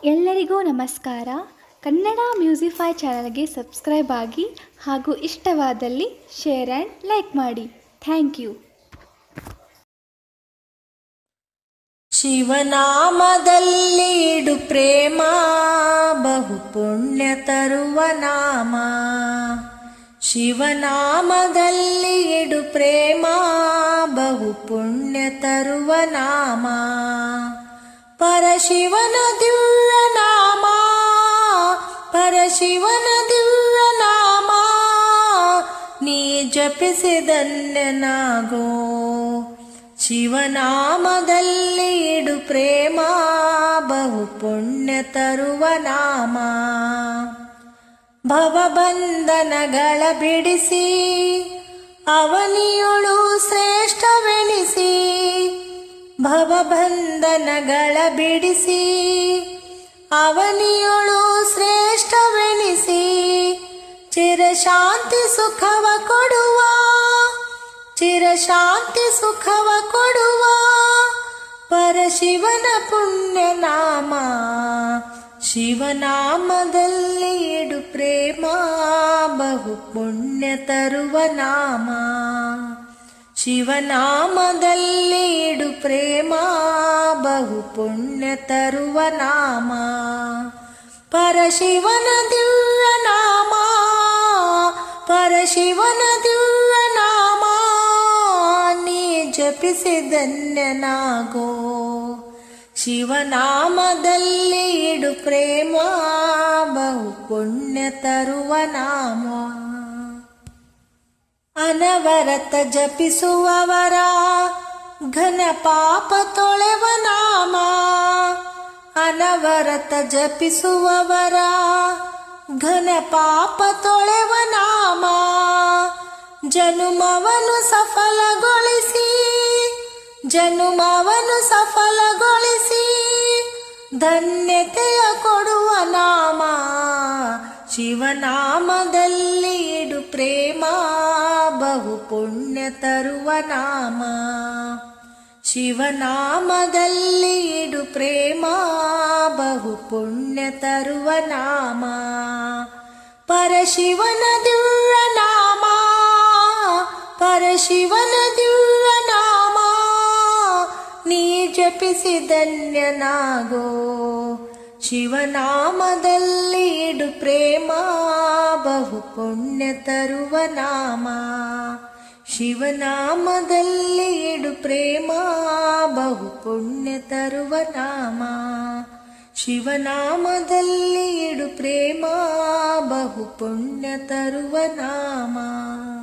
ಎಲ್ಲರಿಗೂ ನಮಸ್ಕಾರ ಕನ್ನಡ ಮ್ಯೂಸಿಫೈ ಚಾನಲ್ಗೆ ಸಬ್ಸ್ಕ್ರೈಬ್ ಆಗಿ ಹಾಗೂ ಇಷ್ಟವಾದಲ್ಲಿ ಶೇರ್ ಆ್ಯಂಡ್ ಲೈಕ್ ಮಾಡಿ ಥ್ಯಾಂಕ್ ಯು ಶಿವನಾಮದಲ್ಲಿ ಇಡು ಪ್ರೇಮ ಬಹು ಪುಣ್ಯ ತರುವ ನಾಮ ಶಿವನಾಮದಲ್ಲಿ ಇಡು ಪ್ರೇಮ ಬಹು ಪುಣ್ಯ ತರುವ ನಾಮ ಪರಶಿವನ ದಿವ್ಯ ನಾಮ ಪರಶಿವನ ದಿವ್ಯ ನಾಮ ನೀ ಜಪಿಸಿದನ್ಯನಾಗೋ ಶಿವನಾಮದಲ್ಲಿ ಇಡು ಪ್ರೇಮ ಬಹು ಪುಣ್ಯ ತರುವ ನಾಮ ಭವಬಂಧನಗಳ ಬಿಡಿಸಿ ಅವನಿಯೊಳು ಶ್ರೇಷ್ಠವೆಣಿಸಿ ಭವಬಂಧನಗಳ ಬಿಡಿಸಿ ಅವನಿಯೊಳು ಶ್ರೇಷ್ಠವೆಣಿಸಿ ಚಿರಶಾಂತಿ ಸುಖವ ಕೊಡುವ ಚಿರಶಾಂತಿ ಸುಖವ ಕೊಡುವ ಪರಶಿವನ ಪುಣ್ಯ ನಾಮ ಶಿವನಾಮದಲ್ಲಿ ಇಡು ಪ್ರೇಮ ಬಹು ಪುಣ್ಯ ತರುವ ನಾಮ ಶಿವನಾಮದಲ್ಲಿ ಇಡು ಪ್ರೇಮ ಬಹು ಪುಣ್ಯ ತರುವ ನಾಮ ಪರಶಿವನ ದಿವ್ಯ ನಾಮ ಪರಶಿವನ ದಿವ್ಯ ನಾಮ ನೀ ಜಪಿಸಿದನ್ಯನಾಗೋ ಶಿವನಾಮದಲ್ಲಿ ಇಡು ಪ್ರೇಮ ಬಹು ಪುಣ್ಯ ತರುವ ನಾಮ ಅನವರತ ಜಪಿಸುವವರ ಘನ ಪಾಪ ತೊಳೆವ ನಾಮ ಅನವರತ ಜಪಿಸುವವರ ಘನ ಪಾಪ ತೊಳೆವ ನಾಮ ಜನುಮವನು ಸಫಲಗೊಳಿಸಿ ಜನುಮವನು ಸಫಲಗೊಳಿಸಿ ಧನ್ಯತೆಯ ಕೊಡುವ ನಾಮ ಶಿವನಾಮದಲ್ಲಿ ಇಡು ಪ್ರೇಮ ಬಹು ಪುಣ್ಯ ತರುವ ನಾಮ ಶಿವನಾಮದಲ್ಲಿ ಇಡು ಪ್ರೇಮ ಬಹು ಪುಣ್ಯ ತರುವ ನಾಮ ಪರಶಿವನ ದಿವ್ಯ ನಾಮ ಪರಶಿವನ ದಿವ್ಯ ನಾಮ ನೀ ಜಪಿಸಿದನ್ಯನಾಗೋ ಶಿವನಾಮದಲ್ಲಿ ಇಡು ಪ್ರೇಮ ಬಹು ಪುಣ್ಯ ತರುವ ನಾಮ ಶಿವನಾಮದಲ್ಲಿ ಇಡು ಪ್ರೇಮ ಬಹು ಪುಣ್ಯ ತರುವ ನಾಮ ಶಿವನಾಮದಲ್ಲಿ ಇಡು ಪ್ರೇಮ ಬಹು ಪುಣ್ಯ ತರುವ ನಾಮ